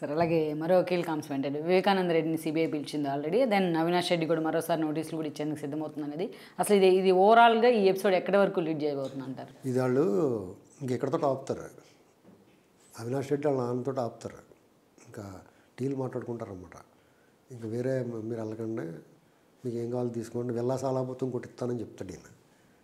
సరే అలాగే మరో కీల్ కాన్స్మెంట్ వివేకానంద రెడ్డిని సిబిఐ పిలిచింది ఆల్రెడీ దెన్ అవినాష్ రెడ్డి కూడా మరోసారి నోటీసులు కూడా ఇచ్చేందుకు సిద్ధమవుతుంది అనేది అసలు ఇది ఇది ఓవరాల్గా ఈ ఎపిసోడ్ ఎక్కడి వరకు లీడ్ చేయబోతుంది అంటారు ఇది వాళ్ళు ఇంకెక్కడితో ఆపుతారు అవినాష్ రెడ్డి వాళ్ళ నాన్నతో ఆపుతారు ఇంకా టీలు మాట్లాడుకుంటారన్నమాట ఇంకా వేరే మ- మీరు వెళ్ళకండి మీకు ఏం కావాలో తీసుకోండి వెళ్ళాసాలాపోతే ఇంకోటి ఇస్తానని చెప్తాడు ఈయన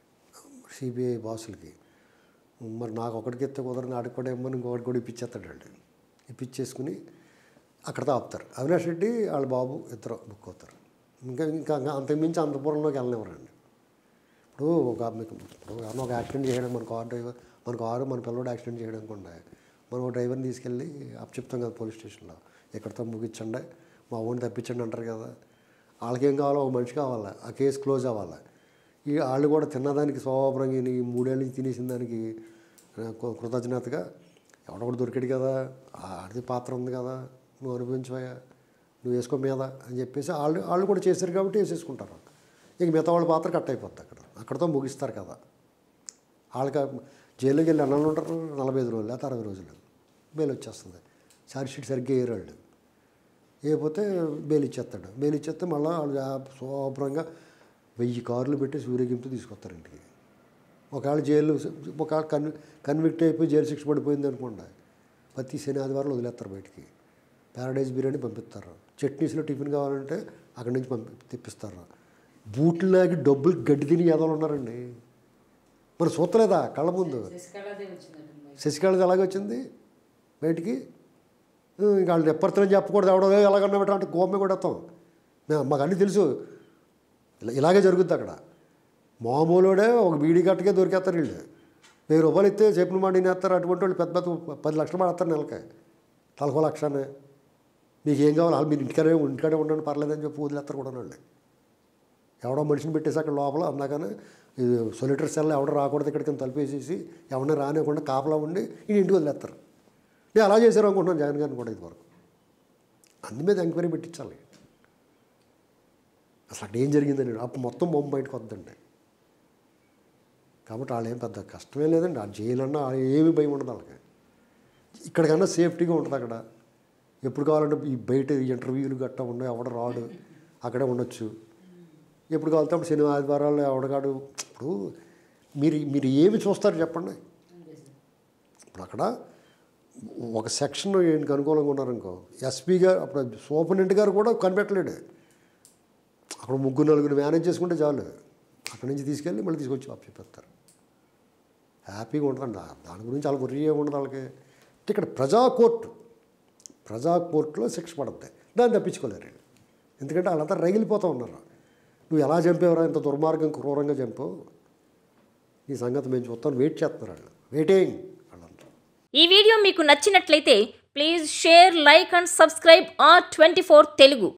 సిబిఐ బాసులకి మరి నాకు ఒకటికి ఎత్తే కుదరని ఆడికి కూడా ఇమ్మని ఇంకొకటి కూడా ఇప్పించేస్తాడు వాళ్ళు ఇప్పించేసుకుని అక్కడతో ఆపుతారు అవినాష్ రెడ్డి వాళ్ళ బాబు ఇద్దరు బుక్ అవుతారు ఇంకా ఇంకా అంతకుమించి అంతపురంలోకి వెళ్ళనివ్వరండి ఇప్పుడు ఒక మీకు ఇప్పుడు ఎవరినో ఒక యాక్సిడెంట్ చేయడం మన కార్ డ్రైవర్ మన కారు మన పిల్లడు యాక్సిడెంట్ చేయడం అనుకోండి మనం ఒక డ్రైవర్ని తీసుకెళ్ళి అప్ చెప్తాం కదా పోలీస్ స్టేషన్లో ఎక్కడితో ముగించండి మా ఊరిని తప్పించండి అంటారు కదా వాళ్ళకి ఏం కావాలో ఒక మనిషి కావాలి ఆ కేసు క్లోజ్ అవ్వాలి ఈ వాళ్ళు కూడా తిన్నదానికి స్వభావంగా ఈ మూడేళ్ళ నుంచి తినేసిన దానికి ఆ, కృ- కృతజ్ఞతగా ఎవడొకటి దొరికాడు కదా ఆడిది పాత్ర ఉంది కదా నువ్వు అనుభవించవయ్యా నువ్వు వేసుకో మీద అని చెప్పేసి వాళ్ళు వాళ్ళు కూడా చేశారు కాబట్టి వేసేసుకుంటారు ఇక మిగతా వాళ్ళ పాత్ర కట్ అయిపోద్ది అక్కడ అక్కడతో ముగిస్తారు కదా వాళ్ళకి జైల్లోకి వెళ్ళి అన్నాళ్ళు ఉంటారు నలభై ఐదు రోజులు లేకపోతే అరవై రోజులు బెయిల్ వచ్చేస్తుంది ఛార్జ్ షీట్ సరిగ్గా వేయరు వాళ్ళు వేయకపోతే బెయిల్ ఇచ్చేస్తాడు బెయిల్ ఇచ్చేస్తే మళ్ళీ వాళ్ళు జా- శుభ్రంగా వెయ్యి కార్లు పెట్టి సూర్యగింపు తీసుకొస్తారు ఇంటికి ఒకవేళ జైలు ఒకవేళ కన్ కన్విక్ట్ అయిపోయి జైలు శిక్ష పడిపోయింది అనుకోండి ప్రతి శని ఆదివారం వదిలేస్తారు బయటికి ప్యారడైజ్ బిర్యానీ పంపిస్తారు చట్నీస్లో టిఫిన్ కావాలంటే అక్కడి నుంచి పంపి తెప్పిస్తారు బూట్లు లాగి డబ్బులు గడ్డి తిని ఎదలు ఉన్నారండి మరి చూస్తలేదా కళ్ళ ముందు శశికళది ఎలాగ వచ్చింది బయటికి ఉ, ఇంకా వాళ్ళు ఎప్పటితో చెప్పకూడదు ఎవడో ఎలాగన్నా పెట్టా అంటే గోమె కూడా వస్తాం మేము మాకు అన్నీ తెలుసు ఇలా ఇలాగే జరుగుద్ది అక్కడ మామూలుడే ఒక బీడీ కట్టకే దొరికేస్తారు వీళ్ళు వెయ్యి రూపాయలు ఇస్తే చెప్పిన మాట నేస్తారు అటువంటి వాళ్ళు పెద్ద పెద్ద పది లక్షలు పడతారు నెలకి తలకో లక్షనే మీకు ఏం కావాలి వాళ్ళు మీరు ఇంటికాడే ఇంటికాడే ఉండండి పర్లేదని చెప్పి వదిలేస్తారు కూడా వాళ్ళు ఎవడో మనిషిని పెట్టేసి అక్కడ లోపల అందాకనే ఇది సొలిటర్ సెల్ ఎవడో రాకూడదు ఇక్కడికి తలిపేసేసి ఎవరిని రానివ్వకుండా కాపలా ఉండి ఈ ఇంటికి వదిలేస్తారు నేను అలా చేశారు అనుకుంటున్నాను జగన్ గారిని కూడా ఇదివరకు అన్ని మీద ఎంక్వైరీ పెట్టించాలి అసలు అక్కడ ఏం జరిగిందని అప్పుడు మొత్తం బొమ్మ బయటకు వద్దండి కాబట్టి వాళ్ళు ఏం పెద్ద కష్టమే లేదండి ఆ జైలు అన్నా ఏమి భయం ఉండదు వాళ్ళకి ఇక్కడికన్నా సేఫ్టీగా ఉంటుంది అక్కడ ఎప్పుడు కావాలంటే ఈ బయట ఇంటర్వ్యూలు గట్టా ఉన్నాయి ఎవడ రాడు అక్కడే ఉండొచ్చు ఎప్పుడు కావాలంటే అప్పుడు శని ఆదివారాలు ఎవడగాడు ఇప్పుడు మీరు మీరు ఏమి చూస్తారు చెప్పండి ఇప్పుడు అక్కడ ఒక సెక్షన్ ఈయనకి అనుకూలంగా ఉన్నారనుకో ఎస్పీ గారు అప్పుడు సూపరింటెండెంట్ గారు కూడా కనిపెట్టలేడు అక్కడ ముగ్గురు నలుగురు మేనేజ్ చేసుకుంటే చాలు అక్కడి నుంచి తీసుకెళ్ళి మళ్ళీ తీసుకొచ్చి ఆఫ్ చెప్పేస్తారు హ్యాపీగా ఉంటుందండి ఆ- దాని గురించి వాళ్ళ గురి ఉండదు వాళ్ళకి ఇక్కడ ప్రజా కోర్టు ప్రజా కోర్టులో శిక్ష పడుతుంది దాన్ని తప్పించుకోలేరు వీళ్ళు. ఎందుకంటే వాళ్ళంతా రగిలిపోతూ ఉన్నారు నువ్వు ఎలా చంపేవరా ఇంత దుర్మార్గం క్రూరంగా చంపావు ఈ సంగతి మేము చూస్తాను వెయిట్ చేస్తున్నారు వాళ్ళు వెయిటింగ్ వాళ్ళంతా ఈ వీడియో మీకు నచ్చినట్లయితే please share like and subscribe R twenty Telugu